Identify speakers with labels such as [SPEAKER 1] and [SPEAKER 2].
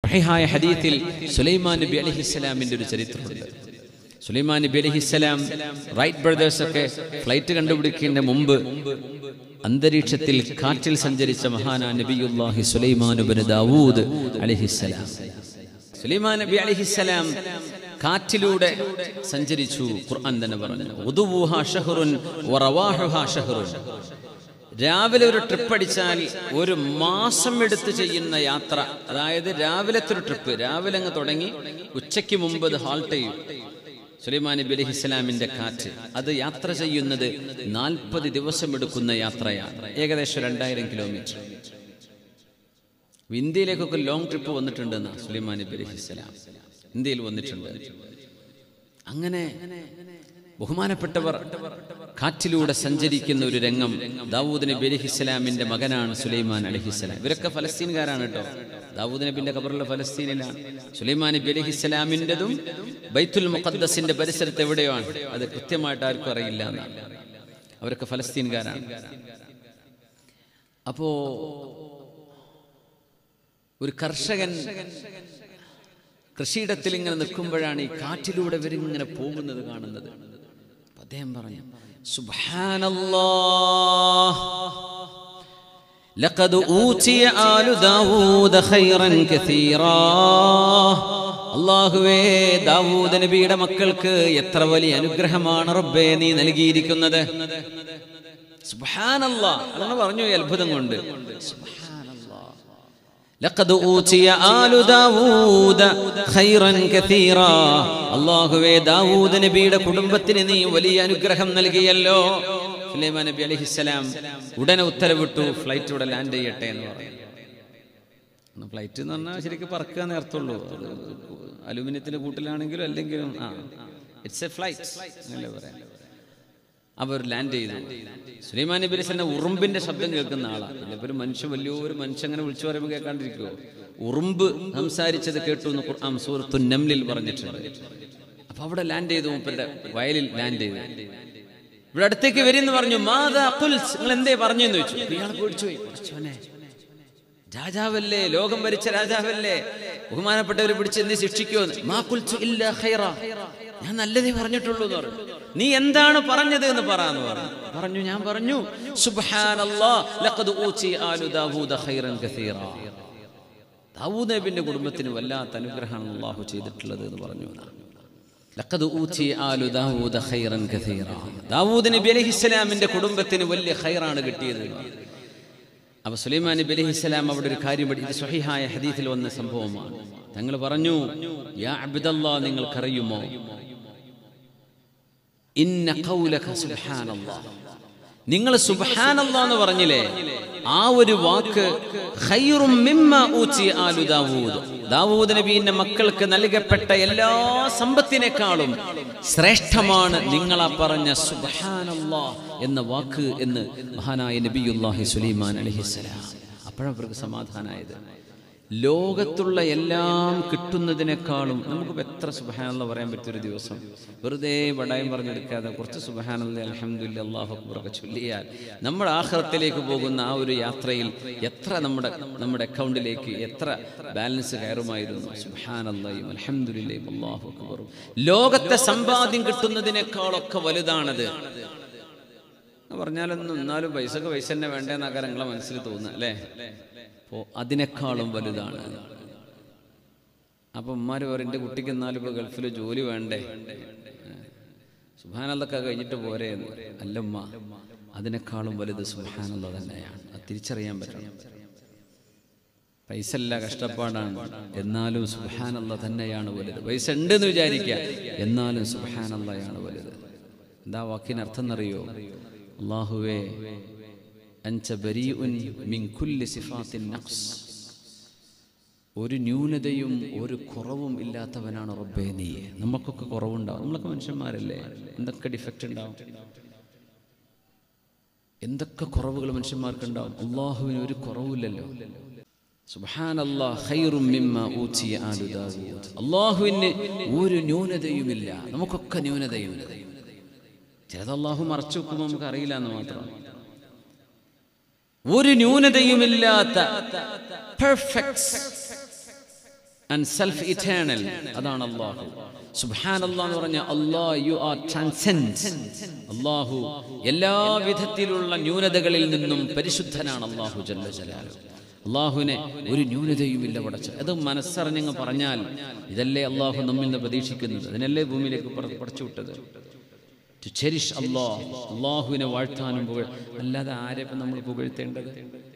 [SPEAKER 1] സ്വഹീഹായ ഹദീത്തിൽ സുലൈമാൻ നബി അലഹിസ്സലാമിന്റെ ഒരു ചരിത്രമുണ്ട് സുലൈമാൻ നബി അലഹിസ്സലാം റൈറ്റ് ബ്രദേഴ്സ് ഒക്കെ ഫ്ലൈറ്റ് കണ്ടുപിടിക്കുന്നതിന് മുമ്പ് അന്തരീക്ഷത്തിൽ കാറ്റിൽ സഞ്ചരിച്ച മഹാനാ നബിയുല്ലാഹി സുലൈമാനുബിന് ദാവൂദ് അലഹിസ്സലാം സുലൈമാൻ നബി അലഹിസ്സലാം കാറ്റിലൂടെ സഞ്ചരിച്ചു ഖുർആൻ തന്നെ പറഞ്ഞു ഉദുവുഹ ഷഹറുൻ വറവാഹുഹ ഷഹറുൻ രാവിലെ ഒരു ട്രിപ്പ് അടിച്ചാൽ ഒരു മാസം എടുത്ത് ചെയ്യുന്ന യാത്ര അതായത് രാവിലത്തെ ഒരു ട്രിപ്പ് രാവിലെ അങ്ങ് തുടങ്ങി ഉച്ചയ്ക്ക് മുമ്പ് അത് ഹാൾട്ട് ചെയ്യും സുലൈമാൻ നബി അലൈഹി ഇസ്ലാമിന്റെ കാറ്റ് അത് യാത്ര ചെയ്യുന്നത് നാൽപ്പത് ദിവസം എടുക്കുന്ന യാത്രയാണ് ഏകദേശം രണ്ടായിരം കിലോമീറ്റർ ഇന്ത്യയിലേക്കൊക്കെ ലോങ് ട്രിപ്പ് വന്നിട്ടുണ്ട് എന്നാ സുലൈമാൻ നബി അലൈഹി ഇസ്ലാം ഇന്ത്യയിൽ വന്നിട്ടുണ്ട് അങ്ങനെ ബഹുമാനപ്പെട്ടവർ കാറ്റിലൂടെ സഞ്ചരിക്കുന്ന ഒരു രംഗം ദാവൂദ് നബി അലഹി ഇസ്ലാമിന്റെ മകനാണ് സുലൈമാൻ അലഹിസ്ലാം ഇവരൊക്കെ ഫലസ്തീൻകാരാണ് കേട്ടോ ദാവൂദ് നബിന്റെ ഖബറുള്ള ഫലസ്തീനിലാണ് സുലൈമാൻ നബി അലഹി ഇസ്ലാമിൻ്റെതും ബൈത്തുൽ മുഖദ്ദസിന്റെ പരിസരത്ത് എവിടെയാണ് അത് കൃത്യമായിട്ട് ആർക്കും അറിയില്ല എന്നാണ് അവരൊക്കെ ഫലസ്തീൻകാരാണ് അപ്പോ ഒരു കർഷകൻ കൃഷിയിടത്തിൽ ഇങ്ങനെ നിൽക്കുമ്പോഴാണ് ഈ കാറ്റിലൂടെ ഇവരിങ്ങനെ പോകുന്നത് കാണുന്നത് അപ്പൊ അദ്ദേഹം പറഞ്ഞു സുബ്ഹാനല്ലാഹ് لقد أوتي آل داود خيرا كثيرا അള്ളാഹുവേ ദാവൂദ് നബിയുടെ മക്കൾക്ക് എത്ര വലിയ അനുഗ്രഹമാണ് റബ്ബേ നീ നൽകിയിരിക്കുന്നത് സുബ്ഹാനല്ലാഹ് അതാണ് പറഞ്ഞു ഈ അത്ഭുതം കൊണ്ട് സുബ്ഹാനല്ലാഹ് ലഖദ് ഊതിയ ആലു ദാവൂദ ഖൈറൻ കതീറാ അല്ലാഹുവേ ദാവൂദ് നബിയുടെ കുടുംബത്തിന് നീ വലിയ അനുഗ്രഹം നൽകിയല്ലോ സുലൈമാൻ നബി അലൈഹിസ്സലാം ഉടനെ ഉത്തരവിട്ടു ഫ്ലൈറ്റ് ഇവിടെ ലാൻഡ് ചെയ്യട്ടെ എന്ന് പറഞ്ഞു ഫ്ലൈറ്റ് എന്ന് പറഞ്ഞാൽ ശരിക്കും പറക്കുക നേർത്തുള്ളൂ അത് അലുമിനിയത്തിന്റെ കൂട്ടിലാണെങ്കിലും അല്ലെങ്കിലും ആ ഇറ്റ്സ് എ ഫ്ലൈറ്റ് അങ്ങനല്ലേ പറയാം അവർ ലാൻഡ് ചെയ്തു സുലൈമാൻ നബി അലൈഹി ഉറുമ്പിന്റെ ശബ്ദം കേൾക്കുന്ന ആളാണ് ചിലപ്പോൾ ഒരു മനുഷ്യൻ വലിയൊരു മനുഷ്യൻ അങ്ങനെ വിളിച്ചു പറയുമ്പോൾ കേൾക്കാണ്ടിരിക്കുമോ ഉറുമ്പ് സംസാരിച്ചത് കേട്ടു എന്ന് ഖുർആൻ സൂറത്തു നംലിൽ പറഞ്ഞിട്ടുണ്ട് അപ്പൊ അവിടെ ലാൻഡ് ചെയ്തു മൂപ്പരുടെ വയലിൽ ലാൻഡ് ചെയ്തു ഇവിടെ അടുത്തേക്ക് വരിന്ന് പറഞ്ഞു മാതാ കുൽസ് നിങ്ങൾ എന്തേ പറഞ്ഞു എന്ന് ചോദിച്ചു അപ്പൊ ഇയാൾ പേടിച്ചു പോയി പഠിച്ചോനെ രാജാവല്ലേ ലോകം ഭരിച്ച രാജാവല്ലേ ബഹുമാനപ്പെട്ടവരെ പിടിച്ച് എന്നെ ശിക്ഷിക്കുമോ മാ കുൽച്ചു ഇല്ല ഖൈറ ഞാൻ നല്ലതേ പറഞ്ഞിട്ടുള്ളൂ എന്ന് പറഞ്ഞു നീ എന്താണ് പറഞ്ഞത് എന്ന് പറയാന്ന് പറഞ്ഞു പറഞ്ഞു ഞാൻ പറഞ്ഞു സുബ്ഹാനല്ലാഹ് ലഖദ് ഊതി ആലു ദാവൂദ ഖൈറൻ കസീറ ദാവൂദ് നബിന്റെ കുടുംബത്തിന് വല്ലാത്ത അനുഗ്രഹമാണ് അള്ളാഹു ചെയ്തിട്ടുള്ളത് എന്ന് പറഞ്ഞു ലഖദ് ഊതി ആലു ദാവൂദ ഖൈറൻ കസീറ ദാവൂദ് നബി അലൈഹിസ്സലാമിന്റെ കുടുംബത്തിന് വലിയ ഖൈറാണ് കിട്ടിയത് അപ്പൊ സുലൈമാൻ നബി അലൈഹി സ്വലാം അവിടെ ഒരു കാര്യം പഠി ഇത് സ്വഹിഹായ ഹദീസിൽ വന്ന സംഭവമാണ് തങ്ങൾ പറഞ്ഞു യാ അബ്ദല്ലാ നിങ്ങൾക്കറിയുമോ ഇന്ന ഖൗലക സുബ്ഹാനല്ലാഹ് നിങ്ങൾ സുബ്ഹാനല്ലാഹ് എന്ന് പറഞ്ഞില്ലേ ആ ഒരു വാക്ക് ഖൈറും മിമ്മ ഊതി ആലു ദാവൂദ് ദാവൂദ് നബിയുടെ മക്കൾക്ക് നൽകപ്പെട്ട എല്ലാ സമ്പത്തിനേക്കാളും ശ്രേഷ്ഠമാണ് നിങ്ങൾ ആ പറഞ്ഞ സുബ്ഹാനല്ലാഹ് എന്ന വാക്ക് എന്ന് മഹാനായ നബിയുല്ലാഹി സുലൈമാൻ അലൈഹിസ്സലാം അപ്പോഴവർക്ക് സമാധാനമായത് ലോകത്തുള്ള എല്ലാം കിട്ടുന്നതിനേക്കാളും നമുക്ക് എത്ര സുബഹാനുള്ള പറയാൻ പറ്റിയൊരു ദിവസം വെറുതെ വടായം പറഞ്ഞെടുക്കാതെ കുറച്ച് സുബഹാനല്ല അലഹമുല്ല അള്ളാഹു അക്ബറൊക്കെ ചൊല്ലിയാൽ നമ്മുടെ ആഹ്റത്തിലേക്ക് പോകുന്ന ആ ഒരു യാത്രയിൽ എത്ര നമ്മുടെ നമ്മുടെ അക്കൗണ്ടിലേക്ക് എത്ര ബാലൻസ് കയറുമായിരുന്നു സുബഹാനല്ലയും അലഹമുല്ലയും അള്ളാഹു അക്ബറും ലോകത്തെ സമ്പാദ്യം കിട്ടുന്നതിനേക്കാളൊക്കെ വലുതാണത് പറഞ്ഞാലൊന്നും എന്നാലും പൈസക്ക് പൈസ തന്നെ വേണ്ടെന്നാക്കാൻ നിങ്ങളെ മനസ്സിൽ തോന്നുക അല്ലേ അപ്പോൾ അതിനേക്കാളും വലുതാണ് അപ്പം ഉമ്മാര് പറയും എൻ്റെ കുട്ടിക്ക് എന്നാലും ഇപ്പോൾ ഗൾഫിൽ ജോലി വേണ്ടേ സുഹാനന്ദൊക്കെ കഴിഞ്ഞിട്ട് പോരെ എന്ന് അല്ലമ്മ അതിനേക്കാളും വലുത് സുഹാനന്ദ തന്നെയാണ് അത് തിരിച്ചറിയാൻ പറ്റണം പൈസ അല്ല കഷ്ടപ്പാടാണ് എന്നാലും സുഹാനന്ദ തന്നെയാണ് വലുത് പൈസ ഉണ്ടെന്ന് വിചാരിക്കുക എന്നാലും സുഹാനന്ദയാണ് വലുത് എന്താ വാക്കിനർത്ഥം എന്നറിയോ അള്ളാഹുവേ അൻച ബരീഉൻ മിൻ കുല്ലി സിഫാത്തിൻ നഖ്സ് ഒരു ന്യൂനതയും ഒരു കുറവും ഇല്ലാത്തവനാണ് റബ്ബേ നീ നമുക്കൊക്കെ കുറവുണ്ടാവും നമ്മളൊക്കെ മനുഷ്യന്മാരല്ലേ എന്തൊക്കെ ഡിഫക്റ്റ് ഉണ്ടാവും എന്തൊക്കെ കുറവുകൾ മനുഷ്യന്മാർക്ക് ഉണ്ടാവും അള്ളാഹുവിന് ഒരു കുറവില്ലല്ലോ അള്ളാഹുവിന് ഒരു ന്യൂനതയുമില്ല നമുക്കൊക്കെ ന്യൂനതയുണ്ട് ചിലത് അള്ളാഹു മറച്ചു വെക്കുമ്പോൾ നമുക്ക് അറിയില്ല എന്ന് മാത്രം ഒരു ന്യൂനതയുമില്ലാത്ത പെർഫെക്റ്റ് ആൻഡ് സെൽഫ് ഇറ്റേണൽ അതാണ് അള്ളാഹു സുബാൻ അള്ളാഹ് എന്ന് പറഞ്ഞ Allah you are transcend Allah എല്ലാ വിധത്തിലുള്ള ന്യൂനതകളിൽ നിന്നും പരിശുദ്ധനാണ് അള്ളാഹു ജല്ല ജലാലു അള്ളാഹുവിനെ ഒരു ന്യൂനതയുമില്ല പടച്ച അത് മനസ്സറിഞ്ഞങ്ങ് പറഞ്ഞാൽ ഇതല്ലേ അള്ളാഹു നമ്മിൽ നിന്ന് പ്രതീക്ഷിക്കുന്നത് അതിനല്ലേ ഭൂമിയിലേക്ക് പറ- പടച്ചു വിട്ടത് ടു ചെരിഷ് അള്ളാഹ് അള്ളാഹുവിനെ വാഴ്ത്താനും പുകഴ് അല്ലാതെ ആരെ ഇപ്പം നമ്മൾ പുകഴ്ത്തേണ്ടത്